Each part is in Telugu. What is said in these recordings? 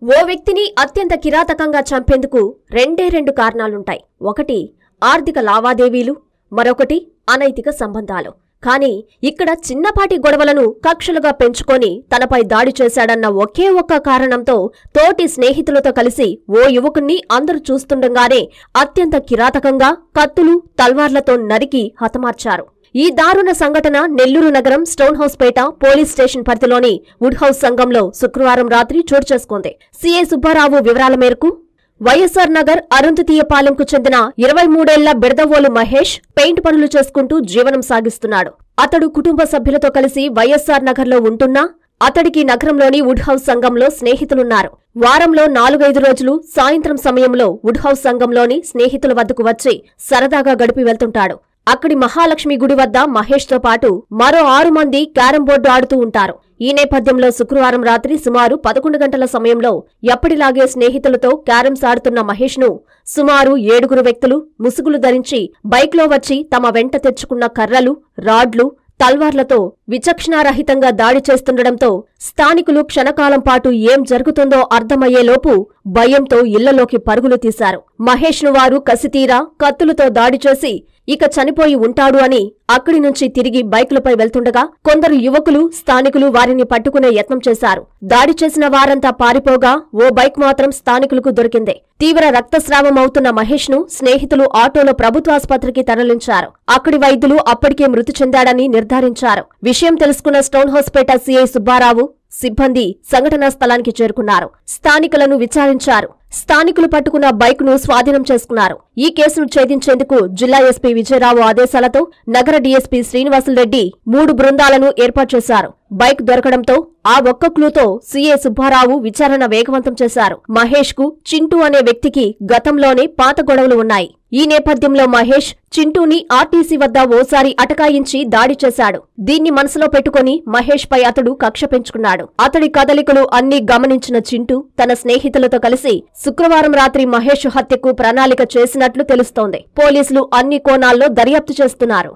ఓ వ్యక్తిని అత్యంత కిరాతకంగా చంపేందుకు రెండే రెండు కారణాలుంటాయి ఒకటి ఆర్థిక లావాదేవీలు మరొకటి అనైతిక సంబంధాలు కానీ ఇక్కడ చిన్నపాటి గొడవలను కక్షలుగా పెంచుకొని తనపై దాడి చేశాడన్న ఒకే ఒక్క కారణంతో తోటి స్నేహితులతో కలిసి ఓ యువకుణ్ణి అందరూ చూస్తుండగానే అత్యంత కిరాతకంగా కత్తులు తల్వార్లతో నరికి హతమార్చారు ఈ దారుణ సంఘటన నెల్లూరు నగరం స్టోన్ హౌస్ పేట పోలీస్ స్టేషన్ పరిధిలోని వుడ్ హౌస్ సంఘంలో శుక్రవారం రాత్రి చోటు చేసుకుంది సీఐ సుబ్బారావు వివరాల మేరకు వైఎస్ఆర్ నగర్ అరుంధతీయపాలెంకు చెందిన ఇరవై మూడేళ్ల బిడదవోలు మహేష్ పెయింట్ పనులు చేసుకుంటూ జీవనం సాగిస్తున్నాడు అతడు కుటుంబ సభ్యులతో కలిసి వైఎస్ఆర్ నగర్లో ఉంటున్నా అతడికి నగరంలోని వుడ్ హౌస్ సంఘంలో స్నేహితులున్నారు వారంలో నాలుగైదు రోజులు సాయంత్రం సమయంలో వుడ్ హౌస్ సంఘంలోని స్నేహితుల వద్దకు వచ్చి సరదాగా గడిపి వెళ్తుంటాడు అక్కడి మహాలక్ష్మి గుడి వద్ద మహేష్తో పాటు మరో ఆరు మంది క్యారం బోర్డు ఆడుతూ ఉంటారు ఈ నేపథ్యంలో శుక్రవారం రాత్రి సుమారు పదకొండు గంటల సమయంలో ఎప్పటిలాగే స్నేహితులతో క్యారమ్స్ ఆడుతున్న మహేష్ను సుమారు ఏడుగురు వ్యక్తులు ముసుగులు ధరించి బైక్లో వచ్చి తమ వెంట తెచ్చుకున్న కర్రలు రాడ్లు తల్వార్లతో విచక్షణారహితంగా దాడి చేస్తుండటంతో స్థానికులు క్షణకాలం పాటు ఏం జరుగుతుందో అర్థమయ్యేలోపు భయంతో ఇళ్లలోకి పరుగులు తీశారు మహేష్ను వారు కసితీరా కత్తులతో దాడి చేసి ఇక చనిపోయి ఉంటాడు అని అక్కడి నుంచి తిరిగి బైకులపై వెళ్తుండగా కొందరు యువకులు స్థానికులు వారిని పట్టుకునే యత్నం చేశారు దాడి చేసిన వారంతా పారిపోగా ఓ బైక్ మాత్రం స్థానికులకు దొరికింది తీవ్ర రక్తస్రావం అవుతున్న మహేష్ ను స్నేహితులు ఆటోలో ప్రభుత్వాసుపత్రికి తరలించారు అక్కడి వైద్యులు అప్పటికే మృతి చెందాడని నిర్ధారించారు విషయం తెలుసుకున్న స్టోన్ హౌస్పేట సీఐ సుబ్బారావు సిబ్బంది సంఘటనా స్థలానికి చేరుకున్నారు స్థానికులను విచారించారు స్థానికులు పట్టుకున్న బైక్ను స్వాధీనం చేసుకున్నారు ఈ కేసును ఛేదించేందుకు జిల్లా ఎస్పీ విజయరావు ఆదేశాలతో నగర డీఎస్పీ శ్రీనివాసులరెడ్డి మూడు బృందాలను ఏర్పాటు చేశారు బైక్ దొరకడంతో ఆ ఒక్క క్లూతో సీఏ సుబ్బారావు విచారణ వేగవంతం చేశారు మహేష్ కు చింటూ అనే వ్యక్తికి గతంలోనే పాత గొడవలు ఉన్నాయి ఈ నేపథ్యంలో మహేష్ చింటూని ఆర్టీసీ వద్ద ఓసారి అటకాయించి దాడి చేశాడు దీన్ని మనసులో పెట్టుకుని మహేష్ పై అతడు కక్ష పెంచుకున్నాడు అతడి కదలికలు అన్నీ గమనించిన చింటూ తన స్నేహితులతో కలిసి శుక్రవారం రాత్రి మహేష్ హత్యకు ప్రణాళిక చేసినట్లు తెలుస్తోంది పోలీసులు అన్ని కోణాల్లో దర్యాప్తు చేస్తున్నారు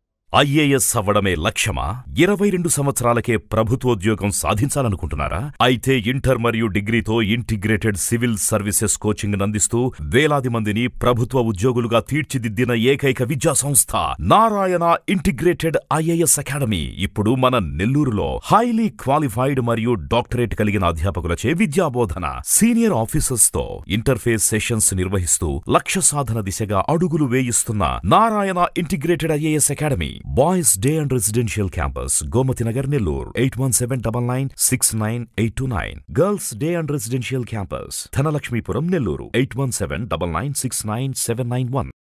ఐఏఎస్ అవ్వడమే లక్ష్యమా ఇరవై రెండు సంవత్సరాలకే ప్రభుత్వోద్యోగం సాధించాలనుకుంటున్నారా అయితే ఇంటర్ మరియు డిగ్రీతో ఇంటిగ్రేటెడ్ సివిల్ సర్వీసెస్ కోచింగ్ అందిస్తూ వేలాది మందిని ప్రభుత్వ ఉద్యోగులుగా తీర్చిదిద్దిన ఏకైక విద్యా సంస్థ నారాయణ ఇంటిగ్రేటెడ్ ఐఏఎస్ అకాడమీ ఇప్పుడు మన నెల్లూరులో హైలీ క్వాలిఫైడ్ మరియు డాక్టరేట్ కలిగిన అధ్యాపకులచే విద్యాబోధన సీనియర్ ఆఫీసర్స్ తో ఇంటర్ఫేస్ సెషన్స్ నిర్వహిస్తూ లక్ష్య సాధన దిశగా అడుగులు వేయిస్తున్న Narayana integrated IAS academy boys day and residential campus Gomathi Nagar Nellore eight one seven double nine six nine eight two nine girls day and residential campus Dhanalakshmipuram Nellore eight one seven double nine six nine seven nine one